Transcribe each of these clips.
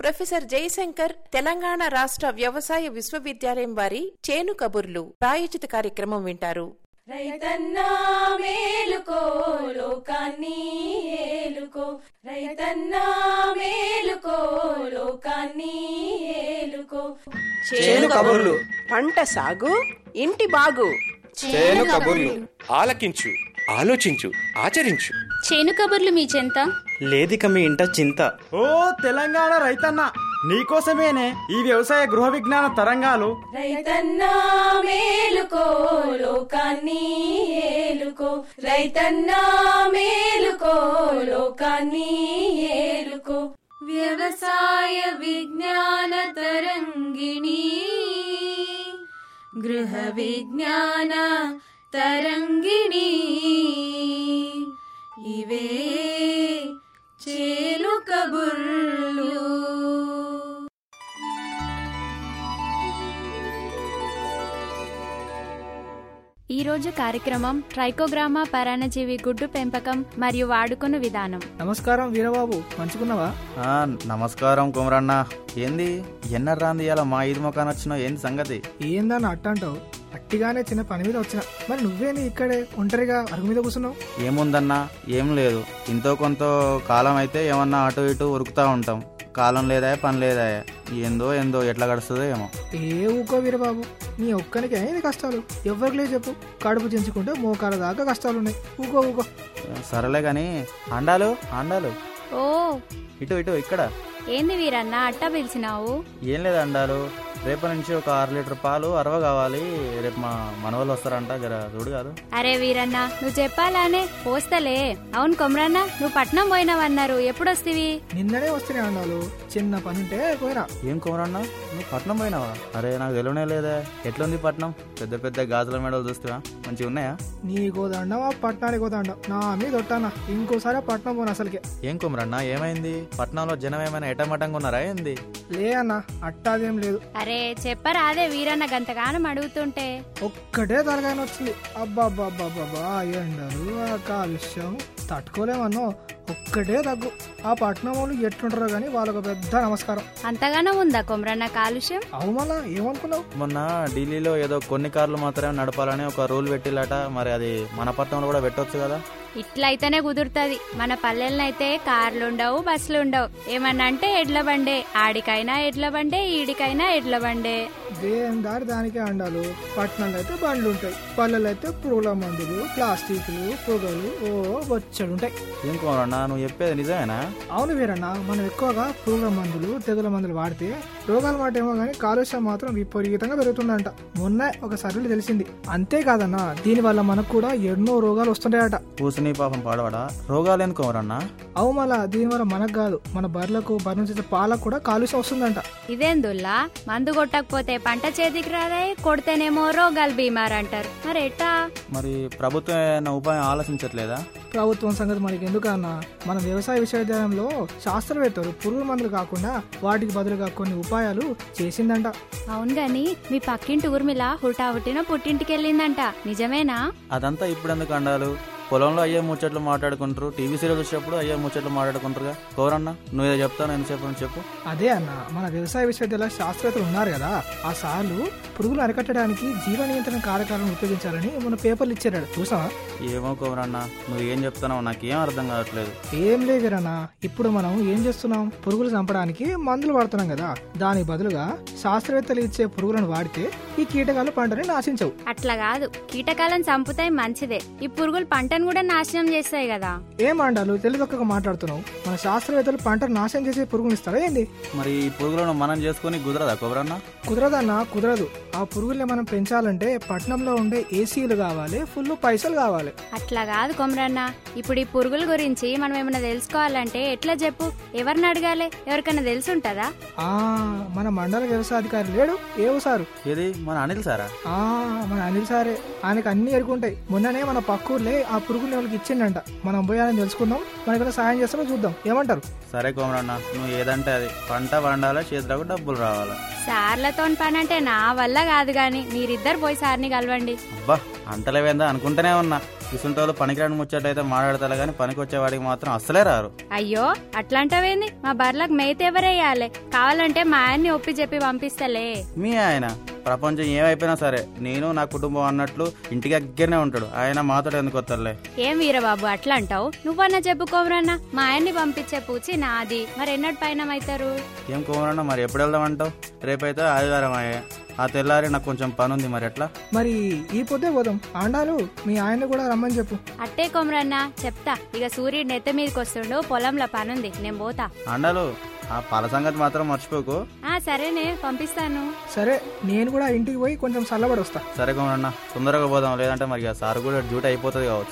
Professor Jayashankar Telangana రాష్ట్ర వ్యవసాయ విశ్వవిద్యాలయం వారి చేను కబుర్లు ప్రాయోజిత కార్యక్రమం వింటారు రైతన్నా మేలుకో లోకాన్ని ఏలుకో రైతన్నా మేలుకో లోకాన్ని ఏలుకో చేను కబుర్లు పంట సాగు ఇంటి బాగు చేను కబుర్లు ఆలకించు ఆలోచించు ఆచరించు చేను కబుర్లు మీ చెంత లేదిక మీ ఇంట చింత ఓ తెలంగాణ రైతన్న నీకోసమేనే ఈ వ్యవసాయ గృహ విజ్ఞాన తరంగాలు రైతన్నా మేలుకో లోకాన్ని ఏలుకో రైతన్నా మేలుకో లోకాన్ని ఏలుకో వ్యవసాయ విజ్ఞాన తరంగిణి గృహ విజ్ఞాన తరంగిణి ఇవే చేలు కబుర్లు ఈ రోజు కార్యక్రమం ట్రైకోగ్రామా పరాన్నజీవి గుడ్డు పెంపకం మరియు వాడుకున్న విధానం నమస్కారం వీరబాబు మంచుకున్నావా ఆ, నమస్కారం కుమరన్న ఏంది ఎన్నర్రాంది ఇలా మా ఈది ముఖాన్ని వచ్చిన ఏంది సంగతి ఏందని అట్ట అంటావు అట్టిగానే చిన్న పని మీద వచ్చిన మరి నువ్వేంది ఇక్కడే ఒంటరిగా అరుగు మీద కూర్చున్నావు ఏముందన్నా ఏం లేదు ఇంతో కొంత కాలం అయితే ఏమన్నా అటు ఇటు ఉరుకుతా ఉంటాం కాలం లేదా పని లేదా ఏందో ఏందో ఎట్లా గడుస్తుందో ఏమో ఏ ఊకో వీరబాబు నీ ఒక్కనికి అయింది కష్టాలు ఎవరికి లేదు చెప్పు కడుపు చించుకుంటే మోకాల దాకా కష్టాలు ఉన్నాయి ఊకో ఊకో సరేలే గాని అండాలు అండాలు ఓ ఇటు ఇటు ఇక్కడ ఏంది వీరన్న అట్ట పిలిచినావు ఏం లేదు అండాలు రేపటి నుంచి ఒక ఆరు లీటర్ పాలు అరవ కావాలి రేపు మా మనవాళ్ళు వస్తారంట జర చూడు కాదు అరే వీరన్న నువ్వు చెప్పాలానే పోస్తలే అవును కొమరన్న నువ్వు పట్నం పోయినావన్నారు ఎప్పుడొస్తివి నిన్ననే వస్తూనే అన్నాలు చిన్న పని ఉంటే పోయినా ఏం కుమరన్నా నువ్వు పట్నం పోయినావా అరే నాకు తెలియనే లేదే ఎట్లుంది పట్నం పెద్ద పెద్ద గాజుల మెడలు చూస్తావా మంచిగా ఉన్నాయా నీకో దండం ఆ పట్టణానికి దండం నా మీద ఒట్టానా ఇంకోసారి ఆ పట్నం పోను అసలుకే ఏం కుమరన్నా ఏమైంది పట్నంలో జనం ఏమైనా ఎటమటంగా ఉన్నారా ఏంది లే అన్న అట్టాదేం లేదు అరే చెప్పరా అదే వీరన్న గంతగానం అడుగుతుంటే ఒక్కటే తలకాయన వచ్చింది అబ్బా అబ్బా అబ్బా అబ్బా ఆ ఎండలు ఆ కాలుష్యం తట్టుకోలేమన్నో ఒక్కటే తగ్గు ఆ పట్నం వాళ్ళు ఎట్లుంటారో గానీ వాళ్ళకు పెద్ద నమస్కారం అంతగానో ఉందా కొమరన్న కాలుష్యం అవు మళ్ళా ఏమనుకున్నావు మొన్న ఢిల్లీలో ఏదో కొన్ని కార్లు మాత్రమే నడపాలని ఒక రూల్ పెట్టిల్లట మరి అది మన పట్నంలో కూడా పెట్టొచ్చు కదా ఇట్లయితేనే కుదురుతుంది మన పల్లెలనైతే కార్లు ఉండవు బస్సులు ఉండవు ఏమన్నా అంటే ఎడ్ల బండే ఆడికైనా ఎడ్ల బండే ఈడికైనా ఎడ్ల బండే దేని దారి దానికే అండాలు పట్టణాలు అయితే బండ్లు ఉంటాయి పల్లెలు అయితే పురుగుల మందులు ప్లాస్టిక్లు పొగలు ఓ బొచ్చడు ఉంటాయి ఏం కుమరన్నా నువ్వు చెప్పేది నిజమేనా అవును వీరన్న మనం ఎక్కువగా పురుగుల మందులు తెగుల మందులు వాడితే రోగాలు మాట ఏమో కానీ కాలుష్యం మాత్రం విపరీతంగా పెరుగుతుందంట మొన్న ఒక సర్వేలు తెలిసింది అంతేకాదన్న దీని వల్ల మనకు కూడా ఎన్నో రోగాలు వస్తుంటాయట పూసని పాపం పాడవాడా రోగాలు ఎందుకు కుమరన్నా అవు మళ్ళా దీని వల్ల మనకు కాదు మన బర్రెలకు బర్రె నుంచి వచ్చే పాలకు కూడా కాలుష్యం వస్తుందంట ఇదేందుల్లా మందు కొట్టకపోతే పంట చేతికి రాదాయి కొడితేనేమో రోగాలు బీమార్ అంటారు మరి ఎట్టా మరి ప్రభుత్వం ఏమైనా ఉపాయం ఆలోచించట్లేదా ప్రభుత్వం సంగతి మనకి ఎందుకన్నా మన వ్యవసాయ విశ్వవిద్యాలయంలో శాస్త్రవేత్తలు పురుగు మందులు కాకుండా వాటికి బదులుగా కొన్ని ఉపాయాలు చేసిందంట అవును గాని మీ పక్కింటి ఊర్మిళ హుటా హుట్టిన పుట్టింటికి వెళ్ళిందంట నిజమేనా అదంతా ఇప్పుడు ఎందుకు అండాలు పొలంలో అయ్యే ముచ్చట్లు మాట్లాడుకుంటారు టీవీ సీరియల్ వచ్చినప్పుడు అయ్యే ముచ్చట్లు మాట్లాడుకుంటారుగా కోరన్నా నువ్వేదో చెప్తాను ఎంత చెప్పు చెప్పు అదే అన్న మన వ్యవసాయ విశ్వవిద్యాలయ శాస్త్రవేత్తలు ఉన్నారు కదా ఆ సార్లు పురుగులు అరికట్టడానికి జీవ నియంత్రణ కార్యక్రమం ఉపయోగించాలని మన పేపర్లు ఇచ్చారు చూసావా ఏమో కోమరన్నా నువ్వు ఏం చెప్తున్నావు నాకేం అర్థం కావట్లేదు ఏం లేదురన్నా ఇప్పుడు మనం ఏం చేస్తున్నాం పురుగులు చంపడానికి మందులు వాడుతున్నాం కదా దానికి బదులుగా శాస్త్రవేత్తలు ఇచ్చే పురుగులను వాడితే ఈ కీటకాలు పంటని నాశించవు అట్లా కాదు కీటకాలను చంపుతాయి మంచిదే ఈ పురుగులు పంటను కూడా నాశనం చేస్తాయి కదా ఏం అండాలు తెలియదొక్కగా మాట్లాడుతున్నావు మన శాస్త్రవేత్తలు పంటను నాశనం చేసే పురుగులు ఇస్తారా ఏంది మరి ఈ పురుగులను మనం చేసుకుని కుదరదా కొబరన్నా కుదరదన్నా కుదరదు ఆ పురుగుల్ని మనం పెంచాలంటే పట్నంలో ఉండే ఏసీలు కావాలి ఫుల్ పైసలు కావాలి అట్లా కాదు కొమరన్న ఇప్పుడు ఈ పురుగుల గురించి మనం ఏమైనా తెలుసుకోవాలంటే ఎట్లా చెప్పు ఎవరిని అడగాలి ఎవరికైనా తెలుసుంటదా ఆ మన మండల వ్యవసాయ అధికారి లేడు ఏవో సారు ఏది మన అనిల్ సారా ఆ మన అనిల్ సారే ఆయనకు అన్ని ఎరుకుంటాయి మొన్ననే మన పక్కూర్లే ఆ పురుగుని వాళ్ళకి ఇచ్చిండంట మనం పోయాలని తెలుసుకుందాం మనకి సాయం చేస్తామో చూద్దాం ఏమంటారు సరే కోమరన్నా నువ్వు ఏదంటే అది పంట పండాలా చేతులకు డబ్బులు రావాలా సార్లతో పని అంటే నా వల్ల కాదు గాని మీరిద్దరు పోయి సార్ని కలవండి అబ్బా అంటలేవేందా అనుకుంటూనే ఉన్నా ఇసుంటోళ్ళు పనికిరాని ముచ్చట్లయితే మాట్లాడతారు కానీ పనికి వచ్చేవాడికి మాత్రం అస్సలే రారు అయ్యో అట్లాంటవేంది మా బర్లకు మేత ఎవరేయాలి కావాలంటే మా ఆయన్ని ఒప్పి చెప్పి పంపిస్తలే మీ ఆయన ప్రపంచం ఏమైపోయినా సరే నేను నా కుటుంబం అన్నట్లు ఇంటికి దగ్గరనే ఉంటాడు ఆయన మాతో ఎందుకు వస్తారులే ఏం వీరబాబు అట్లా అంటావు నువ్వన్నా చెప్పుకోమరన్నా మా ఆయన్ని పంపించే పూచి నాది మరి ఎన్నటి పైన అవుతారు ఏం కుమరన్న మరి ఎప్పుడు వెళ్దామంటావు రేపైతే ఆదివారం అయ్యే ఆ తెల్లారి నాకు కొంచెం పని ఉంది మరి ఎట్లా మరి ఈ పొద్దే పోదాం ఆండాలు మీ ఆయన్ని కూడా రమ్మని చెప్పు అట్టే కొమరన్నా చెప్తా ఇక సూర్యుడు నెత్తి మీదకి వస్తుండు పొలంలో పనుంది నేను పోతా అండాలు ఆ పాల సంగతి మాత్రం మర్చిపోకు ఆ సరేనే పంపిస్తాను సరే నేను కూడా ఇంటికి పోయి కొంచెం చల్లబడి వస్తా సరే కుమరన్న తొందరగా పోదాం లేదంటే మరి ఇక సార్ కూడా డ్యూటీ అయిపోతుంది కావచ్చు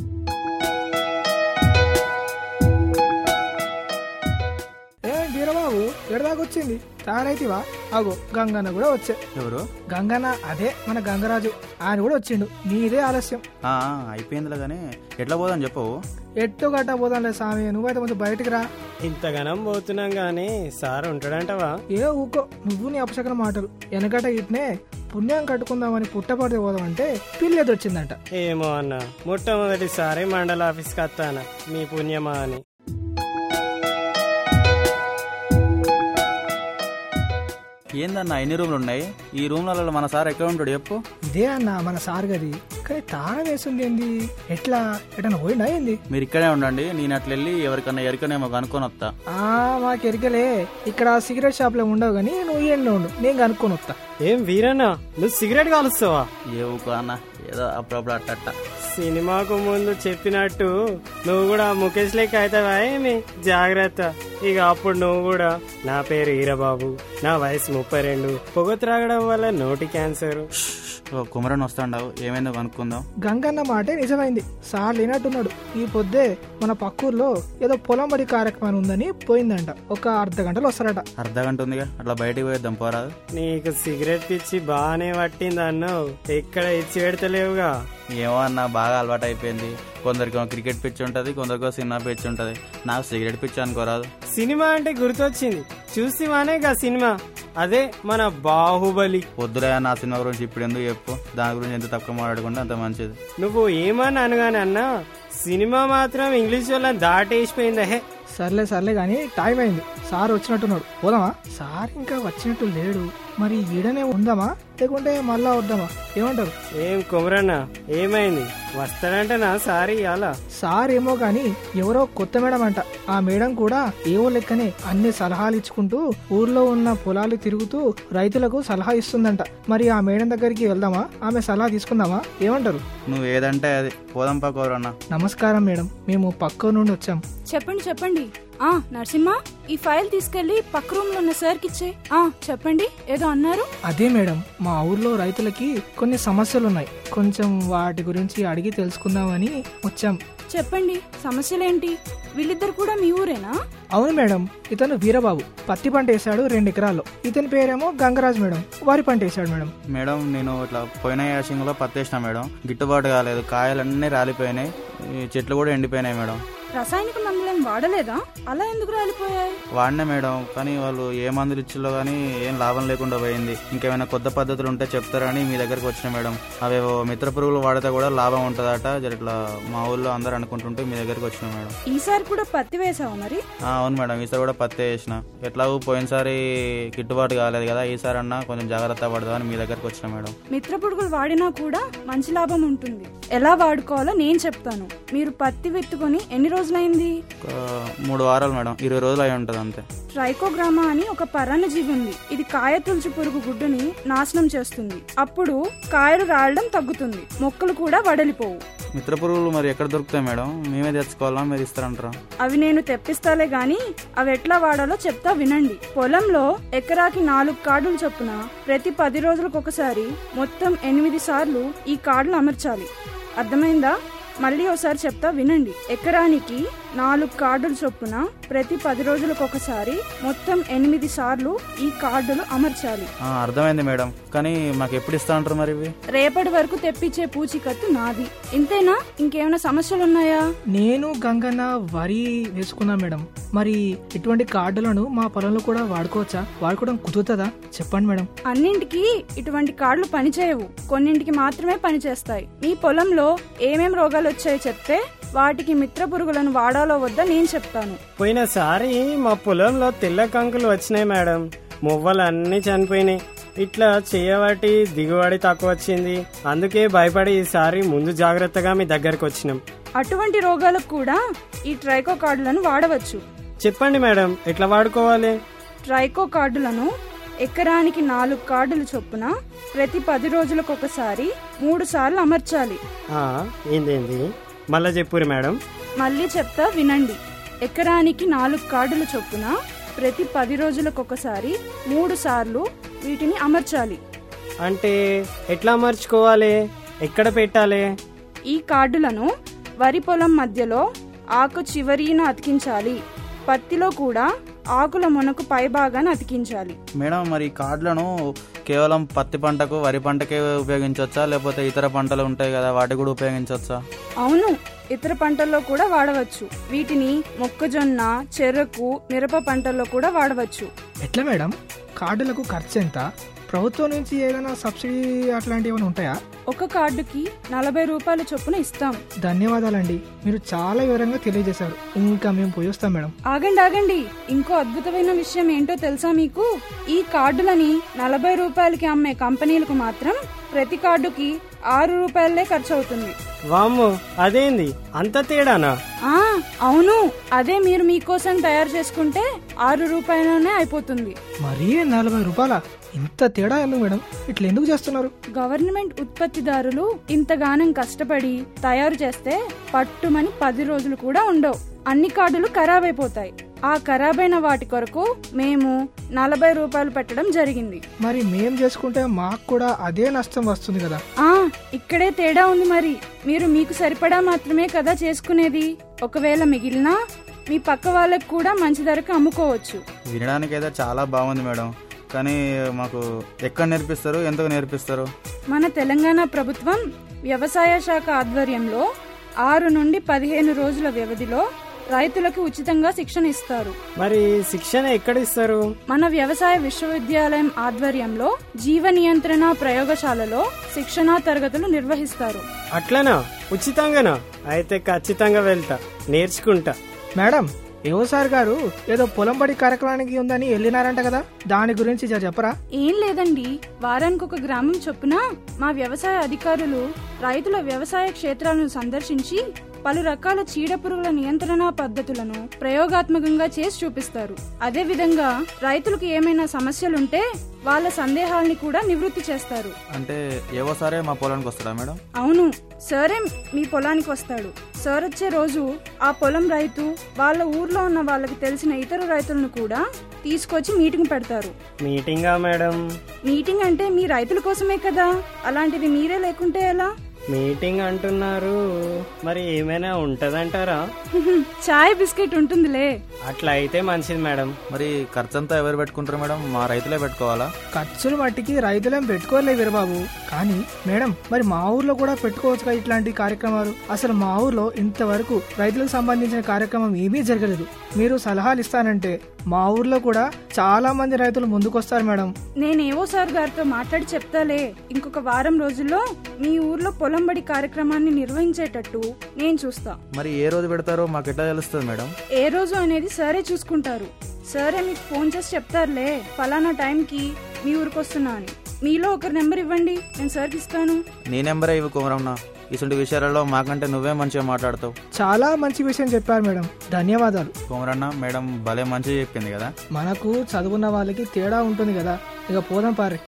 ఏ వీరబాబు ఎడదాకొచ్చింది తయారైతివా అగో గంగన్న కూడా వచ్చే ఎవరు గంగన్న అదే మన గంగరాజు ఆయన కూడా వచ్చిండు నీదే ఆలస్యం ఆ, అయిపోయిందిలే కానీ ఎట్లా పోదాం చెప్పవు ఎట్టు గట్ట పోదాంలే స్వామి నువ్వైతే కొంచెం బయటికి రా ఇంతగానం పోతున్నాం గానీ సార్ ఉంటాడంటవా ఏ ఊకో నువ్వు నీ అపశకన మాటలు వెనకట ఇట్నే పుణ్యం కట్టుకుందామని పుట్టపడితే పోదామంటే పిల్లి ఎదురొచ్చిందంట ఏమో అన్న మొట్టమొదటిసారి మండల ఆఫీస్కి వస్తాను మీ పుణ్యమా అని ఏందన్న ఎన్ని రూమ్లు ఉన్నాయి ఈ రూమ్లలో మన సార్ ఎక్కడ ఉంటాడు చెప్పు ఇదే అన్న మన సార్ గది కానీ తాళం వేసింది ఏంది ఎట్లా ఎటన్నా పోయిందా ఏంది మీరు ఇక్కడే ఉండండి నేను అట్లా వెళ్ళి ఎవరికన్నా ఎరికనేమో కనుక్కొని వస్తా ఆ మాకు ఎరికలే ఇక్కడ సిగరెట్ షాప్ లో ఉండవు కానీ నువ్వు ఏంలో ఉండు నేను కనుక్కొని వస్తా ఏం వీరన్నా నువ్వు సిగరెట్ కాలుస్తావా ఏ ఊకో అన్న ఏదో అప్పుడప్పుడు అట్టట్ట సినిమాకు ముందు చెప్పినట్టు నువ్వు కూడా ముఖేష్ లెక్క అవుతావా ఏమి జాగ్రత్త ఇక అప్పుడు నువ్వు కూడా నా పేరు ఈరబాబు నా వయసు ముప్పై రెండు పొగ త్రాగడం వల్ల నోటి క్యాన్సర్ ఓ కుమరన్ వస్తాండావు ఏమైందో కనుక్కుందాం గంగన్న మాటే నిజమైంది సార్ లేనట్టున్నాడు ఈ పొద్దే మన పక్కూర్లో ఏదో పొలం బడి కార్యక్రమం ఉందని పోయిందంట ఒక అర్ధ గంటలో వస్తారట అర్ధ గంట ఉందిగా అట్లా బయటికి పోయేద్దాం పోరాదు నీకు సిగరెట్ పిచ్చి బాగానే పట్టింది అన్నావు ఎక్కడ ఇచ్చి పెడతలేవుగా ఏమో అన్న బాగా అలవాటు అయిపోయింది కొందరికి క్రికెట్ పిచ్ ఉంటది కొందరికో సినిమా పిచ్ ఉంటది నాకు సిగరెట్ పిచ్ అనుకోరాదు సినిమా అంటే గుర్తొచ్చింది చూసివానే గా సినిమా అదే మన బాహుబలి వద్దులే నా సినిమా గురించి ఇప్పుడు ఎందుకు చెప్పు దాని గురించి ఎంత తక్కువ మాట్లాడుకుంటే అంత మంచిది నువ్వు ఏమని అనగానే అన్నా సినిమా మాత్రం ఇంగ్లీష్ వాళ్ళని దాటేసిపోయిందే హే సర్లే సర్లే కానీ టైం అయింది సార్ వచ్చినట్టున్నాడు పోదామా సార్ ఇంకా వచ్చినట్టు లేడు మరి ఈడనే ఉందామా లేకుంటే మళ్ళా వద్దామా ఏమంటారు ఏం కుమరన్న ఏమైంది వస్తాడంటనా సారీ అలా సార్ ఏమో గాని ఎవరో కొత్త మేడం అంట ఆ మేడం కూడా ఏవో లెక్కనే అన్ని సలహాలు ఇచ్చుకుంటూ ఊర్లో ఉన్న పొలాలు తిరుగుతూ రైతులకు సలహా ఇస్తుందంట మరి ఆ మేడం దగ్గరికి వెళ్దామా ఆమె సలహా తీసుకుందామా ఏమంటారు నువ్వు ఏదంటే అది పోదాం పకోరన్న నమస్కారం మేడం మేము పక్క నుండి వచ్చాం చెప్పండి చెప్పండి ఆ నరసింహ ఈ ఫైల్ తీసుకెళ్లి పక్క రూమ్ లో ఉన్న సార్ కి ఇచ్చే ఆ చెప్పండి ఏదో అన్నారు అదే మేడం మా ఊర్లో రైతులకి కొన్ని సమస్యలు ఉన్నాయి కొంచెం వాటి గురించి అడిగి తెలుసుకుందామని వచ్చాం చెప్పండి సమస్యలేంటి వీళ్ళిద్దరు కూడా మీ ఊరేనా అవును మేడం ఇతను వీరబాబు పత్తి పంట వేశాడు రెండు ఎకరాల్లో ఇతని పేరేమో గంగరాజ్ మేడం వరి పంట వేశాడు మేడం మేడం నేను ఇట్లా పోయిన యాసింగ్లో పత్తేసిన మేడం గిట్టుబాటు కాలేదు కాయలన్నీ రాలిపోయినాయి ఈ చెట్లు కూడా ఎండిపోయినాయి మేడం రసాయనిక మందులేం వాడలేదా అలా ఎందుకు రాలిపోయాయి వాడినా మేడం కానీ వాళ్ళు ఏ మందులు ఇచ్చిలో కానీ ఏం లాభం లేకుండా పోయింది ఇంకేమైనా కొత్త పద్ధతులు ఉంటే చెప్తారని మీ దగ్గరకు వచ్చిన మేడం అవేవో మిత్ర పురుగులు వాడితే కూడా లాభం ఉంటుందట జర ఇట్లా మా ఊళ్ళో అందరూ అనుకుంటుంటే మీ దగ్గరకు వచ్చిన మేడం ఈసారి కూడా పత్తి వేసావా మరి ఆ, అవును మేడం ఈసారి కూడా పత్తి వేసిన ఎట్లాగూ పోయినసారి గిట్టుబాటు కాలేదు కదా ఈసారి అన్నా కొంచెం జాగ్రత్త పడదామని మీ దగ్గరకు వచ్చిన మేడం మిత్ర పురుగులు వాడినా కూడా మంచి లాభం ఉంటుంది ఎలా వాడుకోవాలో నేను చెప్తాను మీరు పత్తి విత్తుకొని ఎన్ని రోజులైంది ఒక మూడు వారాలు మేడం ఇరవై రోజులు అయి ఉంటుంది అంతే ట్రైకోగ్రామా అని ఒక పరాన్నజీవి ఉంది ఇది కాయ తులసి పురుగు గుడ్డుని నాశనం చేస్తుంది అప్పుడు కాయలు రాలడం తగ్గుతుంది మొక్కలు కూడా వడలిపోవు మిత్ర పురుగులు మరి ఎక్కడ దొరుకుతాయి మేడం మేమే తెచ్చుకోవాలా మీరు ఇస్తారంటారా అవి నేను తెప్పిస్తాలే గాని అవి ఎట్లా వాడాలో చెప్తా వినండి పొలంలో ఎకరాకి నాలుగు కార్డులు చొప్పున ప్రతి పది రోజులకు ఒకసారి మొత్తం ఎనిమిది సార్లు ఈ కార్డులు అమర్చాలి అర్థమైందా మళ్ళీ ఒకసారి చెప్తా వినండి ఎకరానికి నాలుగు కార్డులు చొప్పున ప్రతి పది రోజులకు ఒకసారి మొత్తం ఎనిమిది సార్లు ఈ కార్డులు అమర్చాలి ఆ, అర్థమైంది మేడం కానీ మాకు ఎప్పుడు ఇస్తా అంటారు మరి ఇవి రేపటి వరకు తెప్పించే పూచికత్తు నాది ఇంతేనా ఇంకేమైనా సమస్యలున్నాయా నేను గంగన్న వరి వేసుకున్నా మేడం మరి ఇటువంటి కార్డులను మా పొలంలో కూడా వాడుకోవచ్చా వాడుకోవడం కుదురుతుందా చెప్పండి మేడం అన్నింటికి ఇటువంటి కార్డులు పనిచేయవు కొన్నింటికి మాత్రమే పనిచేస్తాయి మీ పొలంలో ఏమేం రోగాలు వచ్చాయో చెప్తే వాటికి మిత్ర పురుగులను వాడాలో వద్దా నేను చెప్తాను పోయినసారి మా పొలంలో తెల్ల కంకులు వచ్చినాయి మేడం మువ్వలు అన్ని చనిపోయినాయి ఇట్లా చేయబట్టి దిగుబడి తక్కువ వచ్చింది అందుకే భయపడి ఈసారి ముందు జాగ్రత్తగా మీ దగ్గరకు వచ్చినాం అటువంటి రోగాలకు కూడా ఈ ట్రైకో కార్డులను వాడవచ్చు చెప్పండి మేడం ఎట్లా వాడుకోవాలి ట్రైకో కార్డులను ఎకరానికి నాలుగు కార్డులు చొప్పున ప్రతి పది రోజులకు ఒకసారి మూడు సార్లు అమర్చాలి ఆ, ఏందేంది మళ్ళా చెప్పురి మేడం మళ్ళీ చెప్తా వినండి ఎకరానికి నాలుగు కార్డుల చొప్పున ప్రతి పది రోజులకు ఒకసారి మూడు సార్లు వీటిని అమర్చాలి అంటే ఎట్లా అమర్చుకోవాలి ఎక్కడ పెట్టాలి ఈ కార్డులను వరి పొలం మధ్యలో ఆకు చివరిన అతికించాలి పత్తిలో కూడా ఆకుల మొనకు పైభాగాన్ని అతికించాలి మేడం మరి ఈ కార్డులను కేవలం పత్తి పంటకు వరి పంటకే ఉపయోగించవచ్చా లేకపోతే ఇతర పంటలు ఉంటాయి కదా వాటికి కూడా ఉపయోగించవచ్చా అవును ఇతర పంటల్లో కూడా వాడవచ్చు వీటిని మొక్కజొన్న చెరకు మిరప పంటల్లో కూడా వాడవచ్చు ఎట్లా మేడం కార్డులకు ఖర్చు ఎంత ప్రభుత్వం నుంచి ఏదైనా సబ్సిడీ అట్లాంటివి ఏమైనా ఉంటాయా ఒక కార్డుకి నలభై రూపాయల చొప్పున ఇస్తాం ధన్యవాదాలండి మీరు చాలా వివరంగా తెలియజేశారు ఇంకా మేము పోయి వస్తాం మేడం ఆగండి ఆగండి ఇంకో అద్భుతమైన విషయం ఏంటో తెలుసా మీకు ఈ కార్డులని నలభై రూపాయలకి అమ్మే కంపెనీలకు మాత్రం ప్రతి కార్డుకి ఆరు రూపాయలే ఖర్చు అవుతుంది వామ్మో అదేంది అంత తేడానా ఆ అవును అదే మీరు మీకోసం తయారు చేసుకుంటే ఆరు రూపాయలనే అయిపోతుంది మరీ నలభై రూపాయల ఇంత తేడా ఎందుకు మేడం ఇట్లా ఎందుకు చేస్తున్నారు గవర్నమెంట్ ఉత్పత్తిదారులు ఇంతగానం కష్టపడి తయారు చేస్తే పట్టుమని పది రోజులు కూడా ఉండవు అన్ని కార్డులు ఖరాబ్ అయిపోతాయి ఆ ఖరాబైన వాటి కొరకు మేము నలభై రూపాయలు పెట్టడం జరిగింది మరి మేం చేసుకుంటే మాకు కూడా అదే నష్టం వస్తుంది కదా ఆ ఇక్కడే తేడా ఉంది మరి మీరు మీకు సరిపడా మాత్రమే కదా చేసుకునేది ఒకవేళ మిగిలినా మీ పక్క వాళ్ళకు కూడా మంచి ధరకు అమ్ముకోవచ్చు వినడానికి అయితే చాలా బాగుంది మేడం కానీ మాకు ఎక్కడ నేర్పిస్తారు ఎందుకు నేర్పిస్తారు మన తెలంగాణ ప్రభుత్వం వ్యవసాయ శాఖ ఆధ్వర్యంలో ఆరు నుండి పదిహేను రోజుల వ్యవధిలో రైతులకు ఉచితంగా శిక్షణ ఇస్తారు మరి శిక్షణ ఎక్కడ ఇస్తారు మన వ్యవసాయ విశ్వవిద్యాలయం ఆధ్వర్యంలో జీవ నియంత్రణ ప్రయోగశాలలో శిక్షణా తరగతులు నిర్వహిస్తారు అట్లనా ఉచితంగానా అయితే ఖచ్చితంగా వెళ్తా నేర్చుకుంటా మేడం వ్యవసాయ గారు ఏదో పొలం బడి కార్యక్రమానికి ఉందని వెళ్ళినారంట కదా దాని గురించి జర చెప్పరా ఏం లేదండి వారానికి ఒక గ్రామం చొప్పున మా వ్యవసాయ అధికారులు రైతుల వ్యవసాయ క్షేత్రాలను సందర్శించి పలు రకాల చీడపురుగుల నియంత్రణ పద్ధతులను ప్రయోగాత్మకంగా చేసి చూపిస్తారు అదే విధంగా రైతులకు ఏమైనా సమస్యలుంటే వాళ్ళ సందేహాల్ని కూడా నివృత్తి చేస్తారు అంటే ఏవో సరే మా పొలానికి వస్తాడా మేడం అవును సరే మీ పొలానికి వస్తాడు సార్ వచ్చే రోజు ఆ పొలం రైతు వాళ్ళ ఊర్లో ఉన్న వాళ్ళకి తెలిసిన ఇతర రైతులను కూడా తీసుకొచ్చి మీటింగ్ పెడతారు మీటింగా మేడం మీటింగ్ అంటే మీ రైతుల కోసమే కదా అలాంటిది మీరే లేకుంటే ఎలా మీటింగ్ అంటున్నారు మరి ఏమైనా ఉంటదంటారా చాయ్ బిస్కెట్ ఉంటుందిలే అట్లా అయితే మంచిది మేడం మరి ఖర్చంతా ఎవరు పెట్టుకుంటారు మేడం మా రైతులే పెట్టుకోవాలా ఖర్చులు మట్టికి రైతులేం పెట్టుకోలే వీరబాబు కానీ మేడం మరి మా ఊర్లో కూడా పెట్టుకోవచ్చు కదా ఇట్లాంటి కార్యక్రమాలు అసలు మా ఊర్లో ఇంతవరకు రైతులకు సంబంధించిన కార్యక్రమం ఏమీ జరగలేదు మీరు సలహాలు ఇస్తానంటే మా ఊర్లో కూడా చాలా మంది రైతులు ముందుకొస్తారు మేడం నేనేవో సార్ గారితో మాట్లాడి చెప్తాలే ఇంకొక వారం రోజుల్లో మీ ఊర్లో పొలంబడి కార్యక్రమాన్ని నిర్వహించేటట్టు నేను చూస్తా మరి ఏ రోజు పెడతారో మాకు ఎట్లా తెలుస్తుంది మేడం ఏ రోజు అనేది సరే చూసుకుంటారు సరే మీకు ఫోన్ చేసి చెప్తారులే ఫలానా టైంకి మీ ఊరికి వస్తున్నా అని మీలో ఒకరి నెంబర్ ఇవ్వండి నేను సార్కి ఇస్తాను నీ నెంబరే ఇవి కుమరమ్మ ఇటువంటి విషయాలలో మాకంటే నువ్వే మంచిగా మాట్లాడతావు చాలా మంచి విషయం చెప్పారు మేడం ధన్యవాదాలు కుమరన్న మేడం భలే మంచిగా చెప్పింది కదా మనకు చదువున్న వాళ్ళకి తేడా ఉంటుంది కదా ఇక పోదాం పారి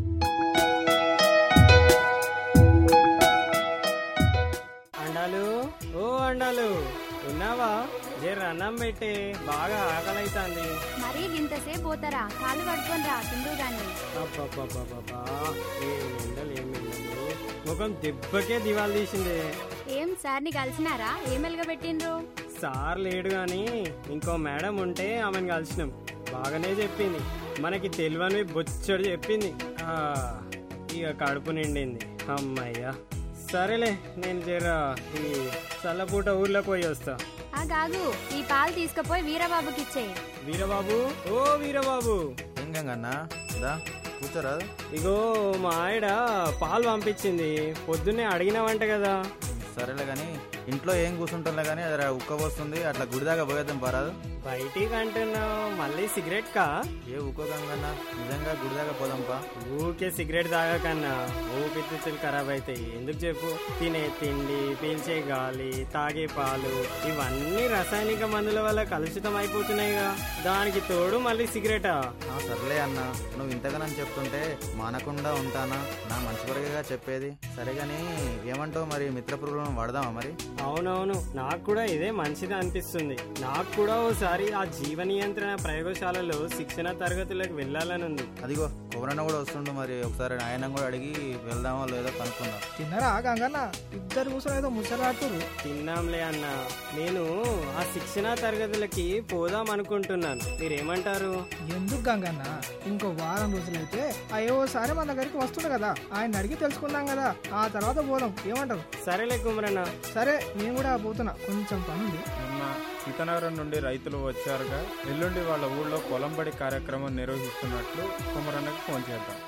అండాలు ఓ అండాలు ఉన్నావా జర అన్నం పెట్టి బాగా ఆకలైతాంది మరి ఇంతసేపు పోతారా కాలు పట్టుకొని రా తిందు గాని అబ్బబ్బబ్బబ్బబ్బా. ఏం ఎండలు ఏం ఎండలు ముఖం దెబ్బకే దివాలు తీసింది ఏం సార్ని కలిసినారా ఏం వెలగబెట్టిండ్రు సార్ లేడు గాని ఇంకో మేడం ఉంటే ఆమెను కలిసినాం బాగానే చెప్పింది మనకి తెలియని బొచ్చడు చెప్పింది ఆ, ఇక కడుపు నిండింది అమ్మయ్యా సరేలే నేను జర ఈ చల్లపూట ఊర్లోకి పోయి వస్తా ఆ గాగు ఈ పాలు తీసుకుపోయి వీరబాబుకి ఇచ్చేయి వీరబాబు ఓ వీరబాబు ఏం గంగన్న దా కూర్చోరాదు ఇగో మా ఆవిడ పాలు పంపించింది పొద్దున్నే అడిగినావంట కదా సరేలే కానీ ఇంట్లో ఏం కూర్చుంటాంలే కానీ అది ఉక్క వస్తుంది అట్లా గుడి దాకా పోయేద్దాం పరాదు బయటికి అంటున్నావు మళ్ళీ సిగరెట్ కా ఏ ఉక్కో గంగన్న నిజంగా గుడి దాకా పోదాంపా ఊకే సిగరెట్ తాగకన్నా ఊపిరితిత్తులు ఖరాబ్ అవుతాయి ఎందుకు చెప్పు తినే తిండి పీల్చే గాలి తాగే పాలు ఇవన్నీ రసాయనిక మందుల వల్ల కలుషితం అయిపోతున్నాయిగా దానికి తోడు మళ్ళీ సిగరెటా ఆ, సర్లే అన్న నువ్వు ఇంతగానని చెప్తుంటే మానకుండా ఉంటానా నా మంచి కొరకేగా చెప్పేది సరే కానీ ఏమంటావు మరి మిత్ర పురుగులను వాడదామా మరి అవునవును నాకు కూడా ఇదే మంచిది అనిపిస్తుంది నాకు కూడా ఓసారి ఆ జీవ నియంత్రణ ప్రయోగశాలలో శిక్షణ తరగతులకు వెళ్ళాలని ఉంది అదిగో కొబ్బరన్న కూడా వస్తుండు మరి ఒకసారి ఆయన కూడా అడిగి వెళ్దామో లేదో కనుక్కుందాం తిన్నారా గంగన్న ఇద్దరు కూర్చొని ఏదో ముసలాడుతురు తిన్నాంలే అన్న నేను ఆ శిక్షణ తరగతులకి పోదాం అనుకుంటున్నాను మీరేమంటారు ఎందుకు గంగన్న ఇంకో వారం రోజులైతే అయ్యోసారి మన దగ్గరికి వస్తుండు కదా ఆయన అడిగి తెలుసుకుందాం కదా ఆ తర్వాత పోదాం ఏమంటారు సరేలే కుమరన్న సరే నేను కూడా పోతున్నా కొంచెం పనుంది నిన్న సీతానగరం నుండి రైతులు వచ్చారుగా ఎల్లుండి వాళ్ళ ఊళ్ళో పొలంబడి కార్యక్రమం నిర్వహిస్తున్నట్లు కుమరన్నకు ఫోన్ చేద్దాం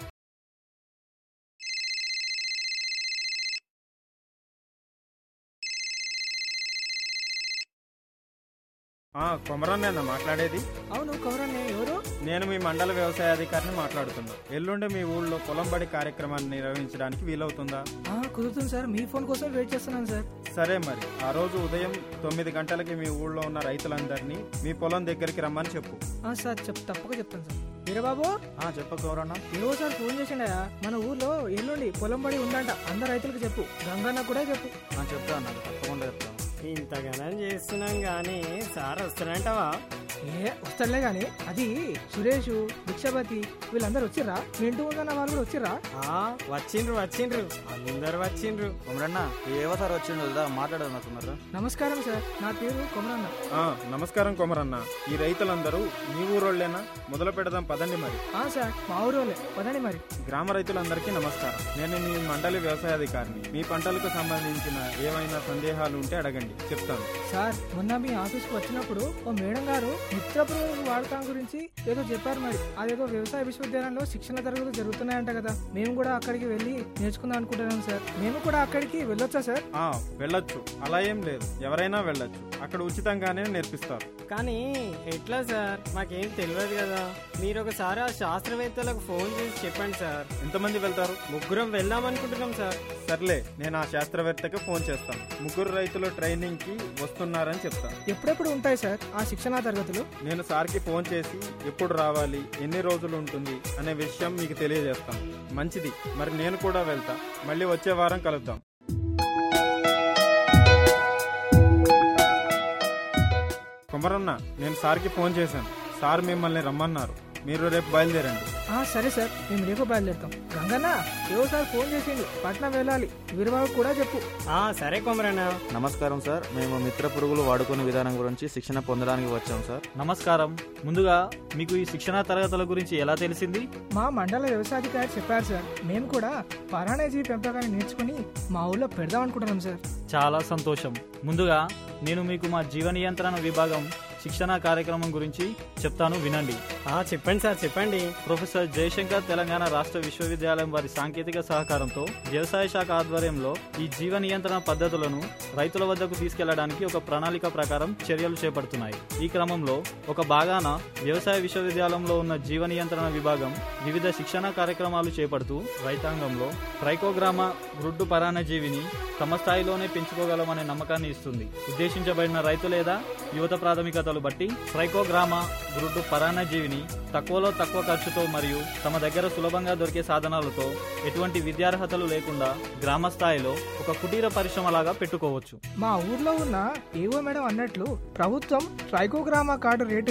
ఆ, కొమరన్నేనా మాట్లాడేది అవును కౌరన్నే ఎవరు నేను మీ మండల వ్యవసాయ అధికారిని మాట్లాడుతున్నా ఎల్లుండి మీ ఊళ్ళో పొలంబడి కార్యక్రమాన్ని నిర్వహించడానికి వీలవుతుందా ఆ, కుదురుతుంది సార్ మీ ఫోన్ కోసం వెయిట్ చేస్తున్నాను సార్ సరే మరి ఆ రోజు ఉదయం తొమ్మిది గంటలకి మీ ఊళ్ళో ఉన్న రైతులందరినీ మీ పొలం దగ్గరికి రమ్మని చెప్పు ఆ, సార్ చెప్ తప్పక చెప్తాను సార్ వీరబాబు ఆ చెప్ప కౌరన్న ఏవో సార్ ఫోన్ చేసిండయా మన ఊర్లో ఎల్లుండి పొలం పడి ఉందంట అందరు రైతులకు చెప్పు గంగన్న కూడా చెప్పు ఆ, చెప్తా అన్న తప్పకుండా చెప్తాను ఇంతగానం చేస్తున్నాం గాని సార్ వస్తానంటావా ఏ వస్తలే గాని అది సురేష్ భిక్షపతి వీళ్ళందరూ వచ్చిర్రా మీ ఇంటి ఉందన్న వాళ్ళు కూడా వచ్చిర్రా ఆ వచ్చిండ్రు వచ్చిండ్రు అందరు వచ్చిండ్రు కొమరన్న ఏవో సార్ వచ్చిండు కదా మాట్లాడదాం అనుకున్నారు నమస్కారం సార్ నా పేరు కొమరన్న ఆ, నమస్కారం కొమరన్న ఈ రైతులందరూ మీ ఊరోళ్ళేనా మొదలు పెడదాం పదండి మరి ఆ సార్ మా ఊరోలే పదండి మరి గ్రామ రైతులందరికీ నమస్కారం నేను మీ మండలి వ్యవసాయాధికారిని మీ పంటలకు సంబంధించిన ఏమైనా సందేహాలు ఉంటే అడగండి చెప్తాను సార్ మొన్న మీ ఆఫీస్కి వచ్చినప్పుడు ఓ మేడం గారు మిత్ర పురుగుల వాడకం గురించి ఏదో చెప్పారు మరి అదేదో వ్యవసాయ విశ్వవిద్యాలయంలో శిక్షణ తరగతులు జరుగుతున్నాయంట కదా మేము కూడా అక్కడికి వెళ్ళి నేర్చుకుందాం అనుకుంటున్నాం సార్ మేము కూడా అక్కడికి వెళ్ళొచ్చా సార్ ఆ వెళ్ళొచ్చు అలా ఏం లేదు ఎవరైనా వెళ్ళొచ్చు అక్కడ ఉచితంగానే నేర్పిస్తారు కానీ ఎట్లా సార్ మాకేం తెలియదు కదా మీరు ఒకసారి ఆ శాస్త్రవేత్తలకు ఫోన్ చేసి చెప్పండి సార్ ఎంతమంది వెళ్తారు ముగ్గురం వెళ్దాం అనుకుంటున్నాం సార్ సర్లే నేను ఆ శాస్త్రవేత్తకి ఫోన్ చేస్తాను ముగ్గురు రైతులు ట్రైనింగ్ కి వస్తున్నారని చెప్తాను ఎప్పుడెప్పుడు ఉంటాయి సార్ ఆ శిక్షణా తరగతులు నేను సార్కి ఫోన్ చేసి ఎప్పుడు రావాలి ఎన్ని రోజులు ఉంటుంది అనే విషయం మీకు తెలియజేస్తాను మంచిది మరి నేను కూడా వెళ్తా మళ్ళీ వచ్చే వారం కలుద్దాం కుమరన్న నేను సార్కి ఫోన్ చేశాను సార్ మిమ్మల్ని రమ్మన్నారు మీరు రేపు బయలుదేరండి ఆ సరే సార్ మేము రేపు బయలుదేరుతాం గంగన్న ఏవో సార్ ఫోన్ చేసిండు పట్నం వెళ్ళాలి వీరబాబు కూడా చెప్పు ఆ సరే కొమరన్న నమస్కారం సార్ మేము మిత్ర పురుగులు వాడుకునే విధానం గురించి శిక్షణ పొందడానికి వచ్చాం సార్ నమస్కారం ముందుగా మీకు ఈ శిక్షణా తరగతుల గురించి ఎలా తెలిసింది మా మండల వ్యవసాయాధికారి చెప్పారు సార్ మేము కూడా పరాణజీవి పెంపకాన్ని నేర్చుకుని మా ఊళ్ళో పెడదాం అనుకుంటున్నాం సార్ చాలా సంతోషం ముందుగా నేను మీకు మా జీవ నియంత్రణ విభాగం శిక్షణా కార్యక్రమం గురించి చెప్తాను వినండి ఆ చెప్పండి సార్ చెప్పండి ప్రొఫెసర్ జయశంకర్ తెలంగాణ రాష్ట్ర విశ్వవిద్యాలయం వారి సాంకేతిక సహకారంతో వ్యవసాయ శాఖ ఆధ్వర్యంలో ఈ జీవ నియంత్రణ పద్ధతులను రైతుల వద్దకు తీసుకెళ్లడానికి ఒక ప్రణాళిక ప్రకారం చర్యలు చేపడుతున్నాయి ఈ క్రమంలో ఒక భాగాన వ్యవసాయ విశ్వవిద్యాలయంలో ఉన్న జీవ నియంత్రణ విభాగం వివిధ శిక్షణ కార్యక్రమాలు చేపడుతూ రైతాంగంలో ట్రైకోగ్రామా గ్రుడ్డు పరాన్నజీవిని తమ స్థాయిలోనే పెంచుకోగలమనే నమ్మకాన్ని ఇస్తుంది ఉద్దేశించబడిన రైతు లేదా యువత ప్రాథమికతలు బట్టి ట్రైకోగ్రామా గ్రుడ్డు పరాన్నజీవిని తక్కువలో తక్కువ ఖర్చుతో మరియు తమ దగ్గర సులభంగా దొరికే సాధనాలతో ఎటువంటి విద్యార్హతలు లేకుండా గ్రామ స్థాయిలో ఒక కుటీర పరిశ్రమలాగా పెట్టుకోవచ్చు మా ఊర్లో ఉన్న ఏవో మేడం అన్నట్లు ప్రభుత్వం ట్రైకోగ్రామా కార్డు రేటుని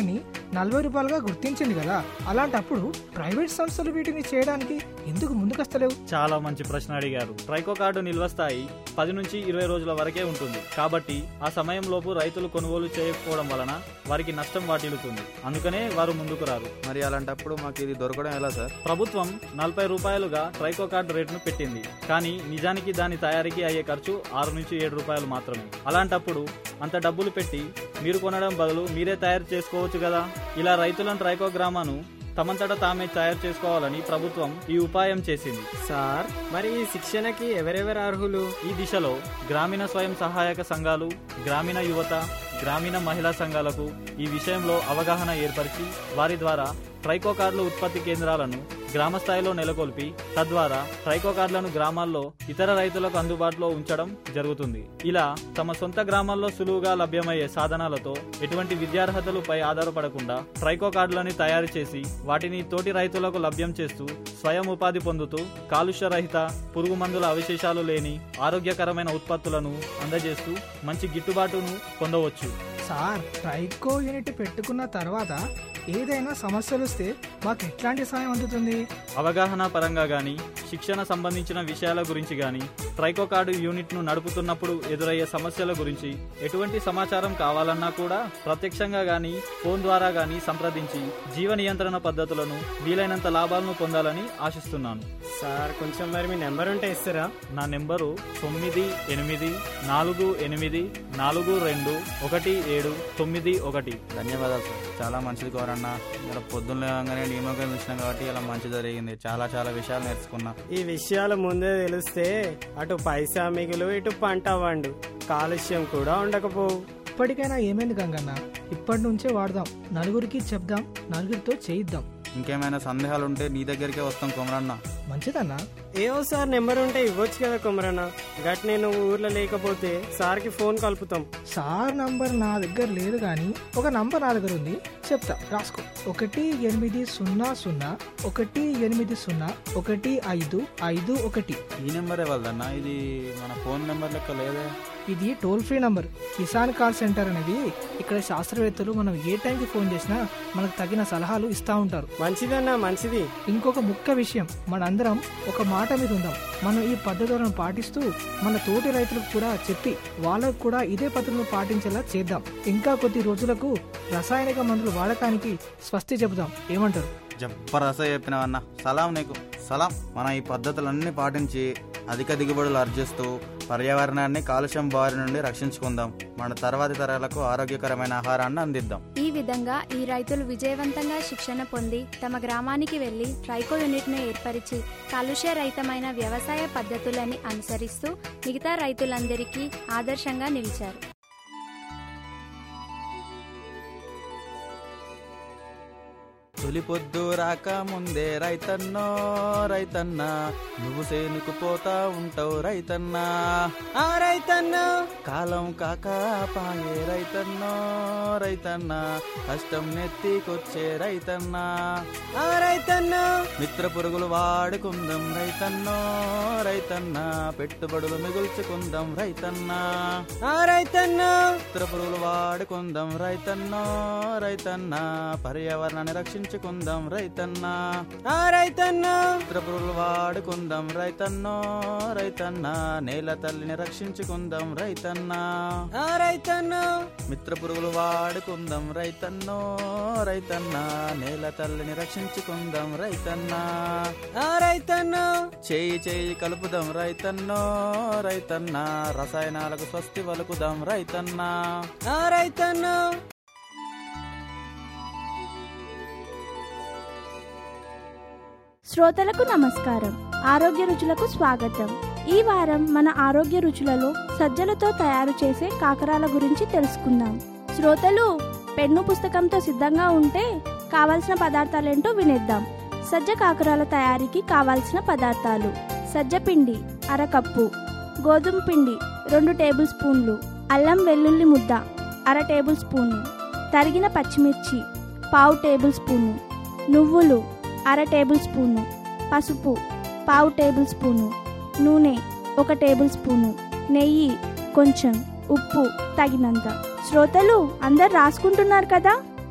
నలభై రూపాయలుగా గుర్తించింది కదా అలాంటప్పుడు ప్రైవేట్ సంస్థలు వీటిని చేయడానికి ఎందుకు ముందుకొస్తలేవు చాలా మంచి ప్రశ్న అడిగారు ట్రైకో కార్డు నిల్వ స్థాయి పది నుంచి ఇరవై రోజుల వరకే ఉంటుంది కాబట్టి ఆ సమయంలోపు రైతులు కొనుగోలు చేయకపోవడం వలన వారికి నష్టం వాటిల్లుతుంది అందుకనే వారు ముందుకు రారు మరి అలాంటప్పుడు మాకు ఇది దొరకడం ఎలా సార్ ప్రభుత్వం నలభై రూపాయలుగా ట్రైకో కార్డు రేటును పెట్టింది కానీ నిజానికి దాని తయారీకి అయ్యే ఖర్చు ఆరు నుంచి ఏడు రూపాయలు మాత్రమే అలాంటప్పుడు అంత డబ్బులు పెట్టి మీరు కొనడం బదులు మీరే తయారు చేసుకోవచ్చు కదా ఇలా రైతులను ట్రైకో గ్రామాను తమంతట తామే తయారు చేసుకోవాలని ప్రభుత్వం ఈ ఉపాయం చేసింది సార్ మరి ఈ శిక్షణకి ఎవరెవరు అర్హులు ఈ దిశలో గ్రామీణ స్వయం సహాయక సంఘాలు గ్రామీణ యువత గ్రామీణ మహిళా సంఘాలకు ఈ విషయంలో అవగాహన ఏర్పరిచి వారి ద్వారా ట్రైకో కార్డుల ఉత్పత్తి కేంద్రాలను గ్రామ స్థాయిలో నెలకొల్పి తద్వారా ట్రైకో కార్డులను గ్రామాల్లో ఇతర రైతులకు అందుబాటులో ఉంచడం జరుగుతుంది ఇలా తమ సొంత గ్రామాల్లో సులువుగా లభ్యమయ్యే సాధనాలతో ఎటువంటి విద్యార్హతలపై ఆధారపడకుండా ట్రైకో కార్డులని తయారు చేసి వాటిని తోటి రైతులకు లభ్యం చేస్తూ స్వయం ఉపాధి పొందుతూ కాలుష్య రహిత పురుగు మందుల అవశేషాలు లేని ఆరోగ్యకరమైన ఉత్పత్తులను అందజేస్తూ మంచి గిట్టుబాటును పొందవచ్చు సార్ ట్రైకో యూనిట్ పెట్టుకున్న తర్వాత ఏదైనా సమస్యలు వస్తే మాకు ఎట్లాంటి సాయం అందుతుంది అవగాహన పరంగా గాని శిక్షణ సంబంధించిన విషయాల గురించి గాని ట్రైకో కార్డు యూనిట్ ను నడుపుతున్నప్పుడు ఎదురయ్యే సమస్యల గురించి ఎటువంటి సమాచారం కావాలన్నా కూడా ప్రత్యక్షంగా గాని ఫోన్ ద్వారా గాని సంప్రదించి జీవ నియంత్రణ పద్ధతులను వీలైనంత లాభాలను పొందాలని ఆశిస్తున్నాను సార్ కొంచెం మరి మీ నెంబర్ ఉంటే ఇస్తారా నా నెంబరు తొమ్మిది ఎనిమిది నాలుగు ఎనిమిది నాలుగు రెండు ఒకటి ఏడు తొమ్మిది ఒకటి ధన్యవాదాలు సార్ చాలా మంచిది కోరన్న ఇలా పొద్దున్న లేవగానే నియమకం ఇచ్చినాం కాబట్టి ఇలా మంచి జరిగింది చాలా చాలా విషయాలు నేర్చుకున్నా ఈ విషయాలు ముందే తెలిస్తే అటు పైసా మిగులు ఇటు పంట వండు కాలుష్యం కూడా ఉండకపోవు ఇప్పటికైనా ఏమైంది గంగన్న ఇప్పటి నుంచే వాడదాం నలుగురికి చెప్దాం నలుగురితో చేయిద్దాం ఇంకేమైనా సందేహాలు ఉంటే నీ దగ్గరికే వస్తాం కొమరన్న మంచిదన్నా ఏవో సార్ నెంబర్ ఉంటే ఇవ్వచ్చు కదా కుమరన్న గట్నే నువ్వు ఊర్లో లేకపోతే సార్కి ఫోన్ కలుపుతాం సార్ నంబర్ నా దగ్గర లేదు కానీ ఒక నంబర్ నా దగ్గర ఉంది చెప్తా రాసుకో ఒకటి ఎనిమిది సున్నా సున్నా ఒకటి ఎనిమిది సున్నా ఒకటి ఐదు ఐదు ఒకటి ఈ నెంబరే వాళ్ళదన్న ఇది మన ఫోన్ నెంబర్ లెక్క లేదే ఇది toll free number Kisan call centre అనేది ఇక్కడ శాస్త్రవేత్తలు మనం ఏ టైంకి ఫోన్ చేసినా మనకు తగిన సలహాలు ఇస్తా ఉంటారు మంచిదన్నా మంచిది ఇంకొక ముఖ్య విషయం మనందరం ఒక మాట మీద ఉందాం మనం ఈ పద్ధతులను పాటిస్తూ మన తోటి రైతులకు కూడా చెప్పి వాళ్ళకు కూడా ఇదే పద్ధతులను పాటించేలా చేద్దాం ఇంకా కొద్ది రోజులకు రసాయనిక మందుల వాడకానికి స్వస్తి చెబుదాం ఏమంటారు జబ్బరస చెప్పినవన్న సలాం నీకు సలాం మన ఈ పద్ధతులన్నీ పాటించి అధిక దిగుబడులు ఆర్జిస్తూ పర్యావరణాన్ని కాలుష్యం బారి నుండి రక్షించుకుందాం మన తర్వాతి తరాలకు ఆరోగ్యకరమైన ఆహారాన్ని అందిద్దాం ఈ విధంగా ఈ రైతులు విజయవంతంగా శిక్షణ పొంది తమ గ్రామానికి వెళ్లి ట్రైకో యూనిట్ను ఏర్పరిచి కాలుష్య రహితమైన వ్యవసాయ పద్ధతులని అనుసరిస్తూ మిగతా రైతులందరికీ ఆదర్శంగా నిలిచారు తొలి పొద్దు రాక ముందే రైతన్నో రైతన్న నువ్వు సేనుకు పోతా ఉంటావు రైతన్నా ఆ రైతన్నా కాలం కాక పాయే రైతన్నో రైతన్న కష్టం నెత్తికొచ్చే రైతన్నా ఆ రైతన్నా మిత్ర పురుగులు వాడుకుందాం రైతన్నో రైతన్న పెట్టుబడులు మిగుల్చుకుందాం రైతన్నా ఆ రైతన్నా మిత్ర పురుగులు వాడుకుందాం రైతన్నో రైతన్న పర్యావరణాన్ని రక్షించుకుందాం రైతన్నా ఆ రైతన్నా మిత్ర పురుగులు వాడుకుందాం రైతన్నో రైతన్న నేల తల్లిని రక్షించుకుందాం రైతన్నా ఆ రైతన్నా మిత్ర పురుగులు వాడుకుందాం రైతన్నో రైతన్న నేల తల్లిని రక్షించుకుందాం రైతన్నా ఆ రైతన్నా చేయి చేయి కలుపుదాం రైతన్నో రైతన్న రసాయనాలకు స్వస్తి వలుకుదాం రైతన్నా ఆ రైతన్నా శ్రోతలకు నమస్కారం ఆరోగ్య రుచులకు స్వాగతం ఈ వారం మన ఆరోగ్య రుచులలో సజ్జలతో తయారు చేసే కాకరాల గురించి తెలుసుకుందాం శ్రోతలు పెన్ను పుస్తకంతో సిద్ధంగా ఉంటే కావలసిన పదార్థాలేంటో వినేద్దాం సజ్జ కాకరాల తయారీకి కావాల్సిన పదార్థాలు సజ్జ పిండి అరకప్పు గోధుమ పిండి రెండు టేబుల్ స్పూన్లు అల్లం వెల్లుల్లి ముద్ద అర టేబుల్ స్పూను తరిగిన పచ్చిమిర్చి పావు టేబుల్ స్పూను నువ్వులు అర టేబుల్ స్పూను పసుపు పావు టేబుల్ స్పూను నూనె ఒక టేబుల్ స్పూను నెయ్యి కొంచెం ఉప్పు తగినంత శ్రోతలు అందరు రాసుకుంటున్నారు కదా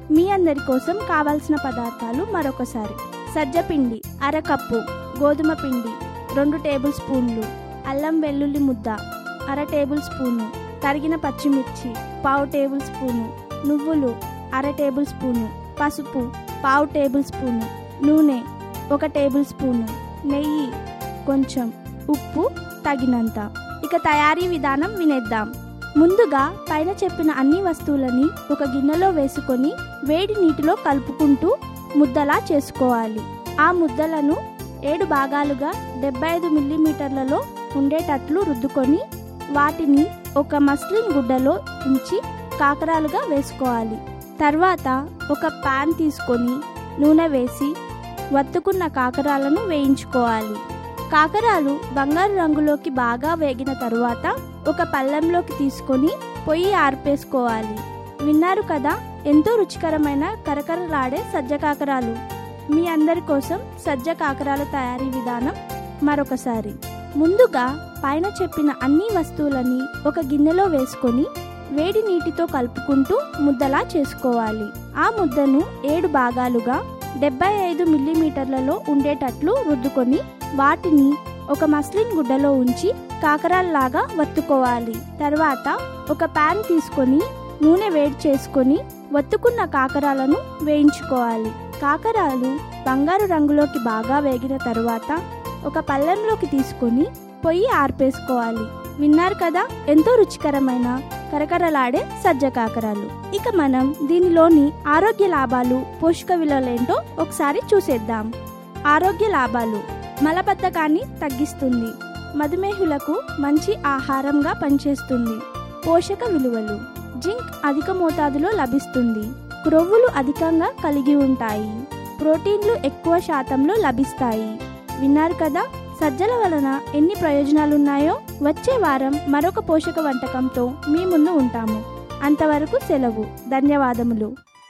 మీ అందరి కోసం కావాల్సిన పదార్థాలు మరొకసారి సజ్జపిండి అరకప్పు గోధుమ పిండి రెండు టేబుల్ స్పూన్లు అల్లం వెల్లుల్లి ముద్ద అర టేబుల్ స్పూను తరిగిన పచ్చిమిర్చి పావు టేబుల్ స్పూను నువ్వులు అర టేబుల్ స్పూను పసుపు పావు టేబుల్ స్పూను నూనె ఒక టేబుల్ స్పూను నెయ్యి కొంచెం ఉప్పు తగినంత ఇక తయారీ విధానం వినేద్దాం ముందుగా పైన చెప్పిన అన్ని వస్తువులని ఒక గిన్నెలో వేసుకొని వేడి నీటిలో కలుపుకుంటూ ముద్దలా చేసుకోవాలి ఆ ముద్దలను ఏడు భాగాలుగా డెబ్బై ఐదు మిల్లీమీటర్లలో ఉండేటట్లు రుద్దుకొని వాటిని ఒక మస్లిన్ గుడ్డలో ఉంచి కాకరాలుగా వేసుకోవాలి తర్వాత ఒక పాన్ తీసుకొని నూనె వేసి వత్తుకున్న కాకరాలను వేయించుకోవాలి కాకరాలు బంగారు రంగులోకి బాగా వేగిన తరువాత ఒక పళ్ళెంలోకి తీసుకొని పొయ్యి ఆర్పేసుకోవాలి విన్నారు కదా ఎంతో రుచికరమైన కరకరలాడే సజ్జ కాకరాలు మీ అందరి కోసం సజ్జ కాకరాల తయారీ విధానం మరొకసారి ముందుగా పైన చెప్పిన అన్ని వస్తువులని ఒక గిన్నెలో వేసుకొని వేడి నీటితో కలుపుకుంటూ ముద్దలా చేసుకోవాలి ఆ ముద్దను ఏడు భాగాలుగా డెబ్బై ఐదు మిల్లీమీటర్లలో ఉండేటట్లు రుద్దుకొని వాటిని ఒక మస్లిన్ గుడ్డలో ఉంచి కాకరాల్లాగా వత్తుకోవాలి తర్వాత ఒక పాన్ తీసుకొని నూనె వేడి చేసుకొని వత్తుకున్న కాకరాలను వేయించుకోవాలి కాకరాలు బంగారు రంగులోకి బాగా వేగిన తరువాత ఒక పళ్ళెంలోకి తీసుకొని పొయ్యి ఆర్పేసుకోవాలి విన్నారు కదా ఎంతో రుచికరమైన కరకరలాడే సజ్జ కాకరాలు ఇక మనం దీనిలోని ఆరోగ్య లాభాలు పోషక విలువలేంటో ఒకసారి చూసేద్దాం ఆరోగ్య లాభాలు మలబద్ధకాన్ని తగ్గిస్తుంది మధుమేహులకు మంచి ఆహారంగా పనిచేస్తుంది పోషక విలువలు జింక్ అధిక మోతాదులో లభిస్తుంది క్రొవ్వులు అధికంగా కలిగి ఉంటాయి ప్రోటీన్లు ఎక్కువ శాతంలో లభిస్తాయి విన్నారు కదా సజ్జల వలన ఎన్ని ప్రయోజనాలున్నాయో వచ్చే వారం మరొక పోషక వంటకంతో మీ ముందు ఉంటాము అంతవరకు సెలవు ధన్యవాదములు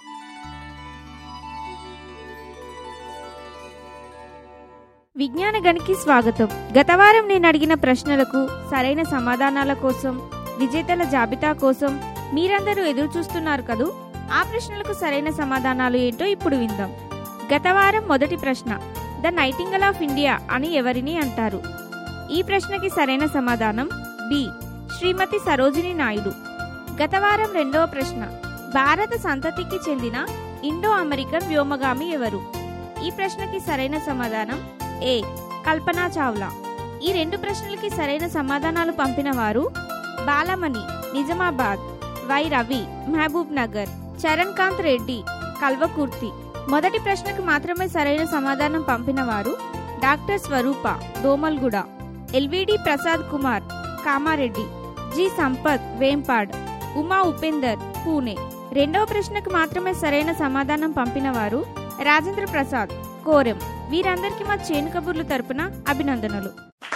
విజ్ఞాన గనికి స్వాగతం గత వారం నేను అడిగిన ప్రశ్నలకు సరైన సమాధానాల కోసం విజేతల జాబితా కోసం మీరందరూ ఎదురు చూస్తున్నారు కదూ ఆ ప్రశ్నలకు సరైన సమాధానాలు ఏంటో ఇప్పుడు విందాం గత వారం మొదటి ప్రశ్న ద నైటింగల్ ఆఫ్ ఇండియా అని ఎవరిని అంటారు ఈ ప్రశ్నకి సరైన సమాధానం బి శ్రీమతి సరోజిని నాయుడు గత వారం రెండవ ప్రశ్న భారత సంతతికి చెందిన ఇండో అమెరికన్ వ్యోమగామి ఎవరు ఈ ప్రశ్నకి సరైన సమాధానం ఏ కల్పనా చావ్లా ఈ రెండు ప్రశ్నలకి సరైన సమాధానాలు పంపిన వారు బాలమణి నిజామాబాద్ వై రవి మహబూబ్ నగర్ చరణ్ కాంత్ రెడ్డి కల్వకుర్తి మొదటి ప్రశ్నకు మాత్రమే సరైన సమాధానం పంపిన వారు doctor Swaroopa Domalguda LVD Prasad Kumar Kamareddy G Sampath Vempad Uma Upender Pune రెండవ ప్రశ్నకు మాత్రమే సరైన సమాధానం పంపిన వారు రాజేంద్ర ప్రసాద్ కోరెం వీరందరికీ మా చేను కబుర్లు తరపున అభినందనలు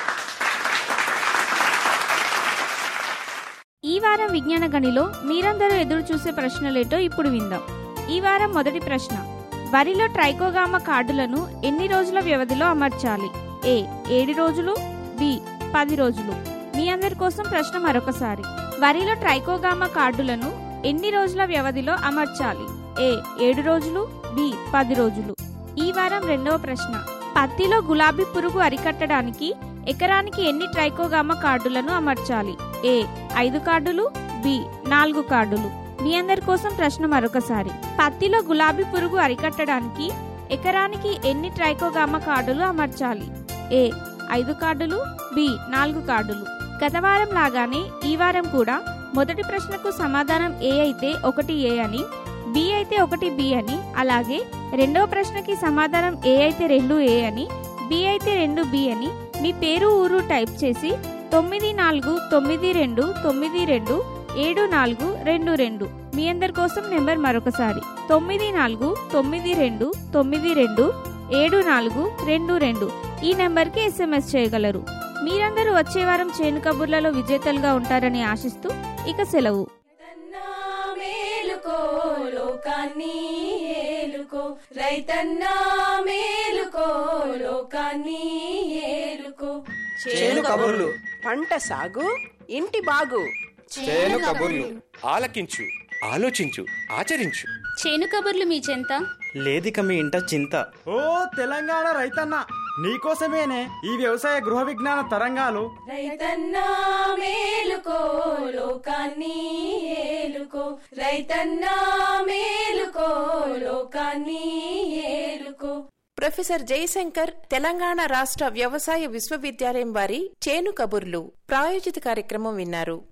ఈ వారం విజ్ఞాన గనిలో మీరందరూ ఎదురు చూసే ప్రశ్నలేటో ఇప్పుడు విందాం ఈ వారం మొదటి ప్రశ్న వరిలో ట్రైకోగామ కార్డులను ఎన్ని రోజుల వ్యవధిలో అమర్చాలి ఏ ఏడు రోజులు బి పది రోజులు మీ అందరి కోసం ప్రశ్న మరొకసారి వరిలో ట్రైకోగామ కార్డులను ఎన్ని రోజుల వ్యవధిలో అమర్చాలి ఏ ఏడు రోజులు బి పది రోజులు ఈ వారం రెండవ ప్రశ్న పత్తిలో గులాబీ పురుగు అరికట్టడానికి ఎకరానికి ఎన్ని ట్రైకోగామ కార్డులను అమర్చాలి ఏ ఐదు కార్డులు బి నాలుగు కార్డులు మీ అందరి కోసం ప్రశ్న మరొకసారి పత్తిలో గులాబీ పురుగు అరికట్టడానికి ఎకరానికి ఎన్ని ట్రైకోగామ కార్డులు అమర్చాలి ఏ ఐదు కార్డులు బి నాలుగు కార్డులు గత వారం లాగానే ఈ వారం కూడా మొదటి ప్రశ్నకు సమాధానం ఏ అయితే ఒకటి ఏ అని బి అయితే ఒకటి బి అని అలాగే రెండవ ప్రశ్నకి సమాధానం ఏ అయితే రెండు ఏ అని బి అయితే రెండు బి అని మీ పేరు ఊరు టైప్ చేసి తొమ్మిది నాలుగు తొమ్మిది రెండు తొమ్మిది రెండు ఏడు నాలుగు రెండు రెండు మీ అందరి కోసం నెంబర్ మరొకసారి తొమ్మిది నాలుగు తొమ్మిది రెండు తొమ్మిది రెండు ఏడు నాలుగు రెండు రెండు ఈ నెంబర్కి ఎస్ఎంఎస్ చేయగలరు మీరందరూ వచ్చే వారం చేను కబుర్లలో విజేతలుగా ఉంటారని ఆశిస్తూ ఇక సెలవు మేలుకో లోకాన్ని ఏలుకో రైతన్నా మేలుకో లోకాన్ని ఏలుకో చేను కబుర్లు పంట సాగు ఇంటి బాగు చేను కబుర్లు ఆలకించు ఆలోచించు ఆచరించు చేను కబుర్లు మీ చెంత లేదిక మీ ఇంట చింత ఓ తెలంగాణ రైతన్న నీకోసమేనే ఈ వ్యవసాయ గృహ విజ్ఞాన తరంగాలు రైతన్నా మేలుకో లోకాన్ని ఏలుకో రైతన్నా మేలుకో లోకాన్ని ఏలుకో ప్రొఫెసర్ జయశంకర్ తెలంగాణ రాష్ట్ర వ్యవసాయ విశ్వవిద్యాలయం వారి చేను కబుర్లు ప్రాయోజిత కార్యక్రమం విన్నారు